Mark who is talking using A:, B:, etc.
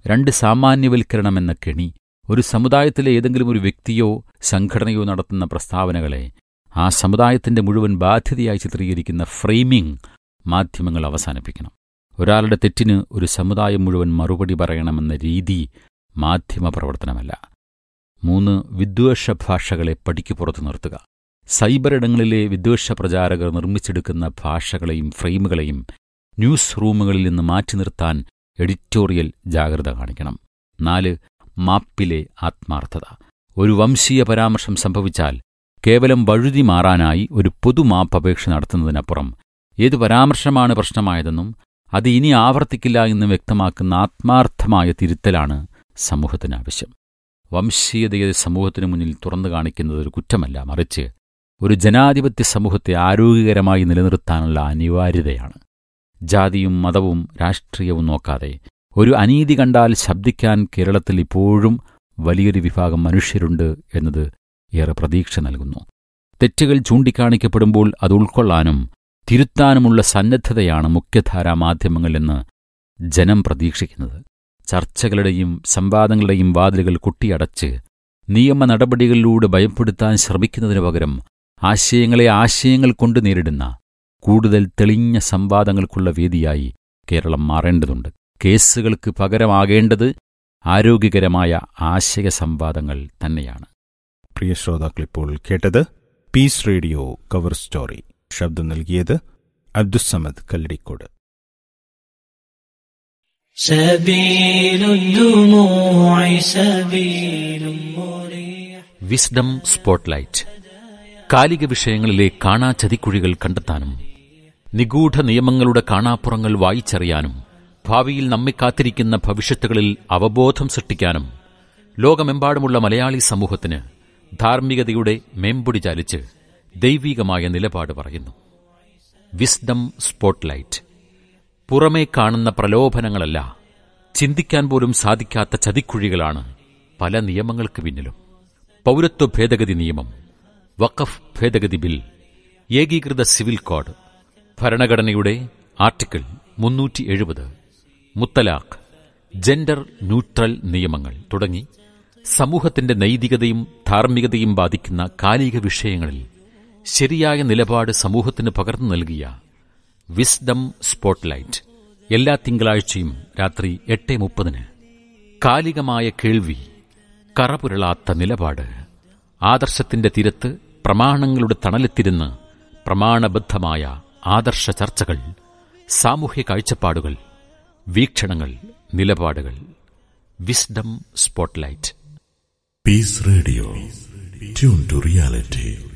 A: രണ്ട് സാമാന്യവൽക്കരണമെന്ന കെണി ഒരു സമുദായത്തിലെ ഏതെങ്കിലും ഒരു വ്യക്തിയോ സംഘടനയോ നടത്തുന്ന പ്രസ്താവനകളെ ആ സമുദായത്തിന്റെ മുഴുവൻ ബാധ്യതയായി ചിത്രീകരിക്കുന്ന ഫ്രെയിമിംഗ് മാധ്യമങ്ങൾ അവസാനിപ്പിക്കണം ഒരാളുടെ തെറ്റിന് ഒരു സമുദായം മുഴുവൻ മറുപടി പറയണമെന്ന രീതി മാധ്യമ പ്രവർത്തനമല്ല മൂന്ന് വിദ്വേഷ ഭാഷകളെ പടിക്ക് പുറത്തു നിർത്തുക സൈബർ ഇടങ്ങളിലെ വിദ്വേഷ പ്രചാരകർ നിർമ്മിച്ചെടുക്കുന്ന ഭാഷകളെയും ഫ്രെയിമുകളെയും ന്യൂസ് റൂമുകളിൽ നിന്ന് മാറ്റി നിർത്താൻ എഡിറ്റോറിയൽ ജാഗ്രത കാണിക്കണം നാല് മാപ്പിലെ ആത്മാർത്ഥത ഒരു വംശീയ പരാമർശം സംഭവിച്ചാൽ കേവലം വഴുതി മാറാനായി ഒരു പൊതുമാപ്പ് അപേക്ഷ നടത്തുന്നതിനപ്പുറം ഏതു പരാമർശമാണ് പ്രശ്നമായതെന്നും അത് ഇനി ആവർത്തിക്കില്ല എന്നും വ്യക്തമാക്കുന്ന ആത്മാർത്ഥമായ തിരുത്തലാണ് സമൂഹത്തിന് ആവശ്യം വംശീയതയെ സമൂഹത്തിനു മുന്നിൽ തുറന്നു കാണിക്കുന്നത് ഒരു കുറ്റമല്ല മറിച്ച് ഒരു ജനാധിപത്യ സമൂഹത്തെ ആരോഗ്യകരമായി നിലനിർത്താനുള്ള അനിവാര്യതയാണ് ജാതിയും മതവും രാഷ്ട്രീയവും നോക്കാതെ ഒരു അനീതി കണ്ടാൽ ശബ്ദിക്കാൻ കേരളത്തിൽ ഇപ്പോഴും വലിയൊരു വിഭാഗം മനുഷ്യരുണ്ട് എന്നത് ഏറെ പ്രതീക്ഷ നൽകുന്നു തെറ്റുകൾ ചൂണ്ടിക്കാണിക്കപ്പെടുമ്പോൾ അത് ഉൾക്കൊള്ളാനും തിരുത്താനുമുള്ള സന്നദ്ധതയാണ് മുഖ്യധാരാ മാധ്യമങ്ങളെന്ന് ജനം പ്രതീക്ഷിക്കുന്നത് ചർച്ചകളുടെയും സംവാദങ്ങളുടെയും വാതിലുകൾ കൊട്ടിയടച്ച് നിയമ നടപടികളിലൂടെ ഭയപ്പെടുത്താൻ ശ്രമിക്കുന്നതിനു പകരം ആശയങ്ങളെ ആശയങ്ങൾ കൊണ്ട് നേരിടുന്ന കൂടുതൽ തെളിഞ്ഞ സംവാദങ്ങൾക്കുള്ള വേദിയായി കേരളം മാറേണ്ടതുണ്ട് കേസുകൾക്ക് പകരമാകേണ്ടത് ആരോഗ്യകരമായ ആശയ സംവാദങ്ങൾ തന്നെയാണ്
B: പ്രിയ ശ്രോതാക്കളിപ്പോൾ കേട്ടത് പീസ് റേഡിയോ കവർ സ്റ്റോറി ശബ്ദം നൽകിയത് അബ്ദുസമദ് കല്ലടിക്കോട്
C: سبيل الدموع سبيل مريح
A: വിസ്ഡം സ്പോട്ട്ലൈറ്റ് കാലിക വിഷയങ്ങളിലെ കാണാ ചതിക്കുഴികൾ കണ്ടെത്താനും നിഗൂഢ നിയമങ്ങളുടെ കാണാപ്പുറങ്ങൾ വായിച്ചറിയാനും ഭാവിയിൽ നമ്മെ കാത്തിരിക്കുന്ന ഭവിഷ്യത്തുകളിൽ അവബോധം സൃഷ്ടിക്കാനും ലോകമെമ്പാടുമുള്ള മലയാളി സമൂഹത്തിന് ധാർമ്മികതയുടെ മേമ്പൊടി ചാലിച്ച് ദൈവീകമായ നിലപാട് പറയുന്നു വിസ്ഡം സ്പോട്ട്ലൈറ്റ് പുറമേ കാണുന്ന പ്രലോഭനങ്ങളല്ല ചിന്തിക്കാൻ പോലും സാധിക്കാത്ത ചതിക്കുഴികളാണ് പല നിയമങ്ങൾക്ക് പിന്നിലും പൗരത്വ ഭേദഗതി നിയമം വഖഫ് ഭേദഗതി ബിൽ ഏകീകൃത സിവിൽ കോഡ് ഭരണഘടനയുടെ ആർട്ടിക്കിൾ മുന്നൂറ്റി എഴുപത് മുത്തലാഖ് ജെൻഡർ ന്യൂട്രൽ നിയമങ്ങൾ തുടങ്ങി സമൂഹത്തിന്റെ നൈതികതയും ധാർമ്മികതയും ബാധിക്കുന്ന കാലിക വിഷയങ്ങളിൽ ശരിയായ നിലപാട് സമൂഹത്തിന് പകർന്നു നൽകിയ വിസ്ഡം സ്പോട്ട്ലൈറ്റ് എല്ലാ തിങ്കളാഴ്ചയും രാത്രി എട്ട് മുപ്പതിന് കാലികമായ കേൾവി കറപുരളാത്ത നിലപാട് ആദർശത്തിന്റെ തിരത്ത് പ്രമാണങ്ങളുടെ തണലെത്തിരുന്ന് പ്രമാണബദ്ധമായ ആദർശ ചർച്ചകൾ സാമൂഹ്യ കാഴ്ചപ്പാടുകൾ വീക്ഷണങ്ങൾ നിലപാടുകൾ wisdom spotlight
D: Peace Radio. Tune to reality.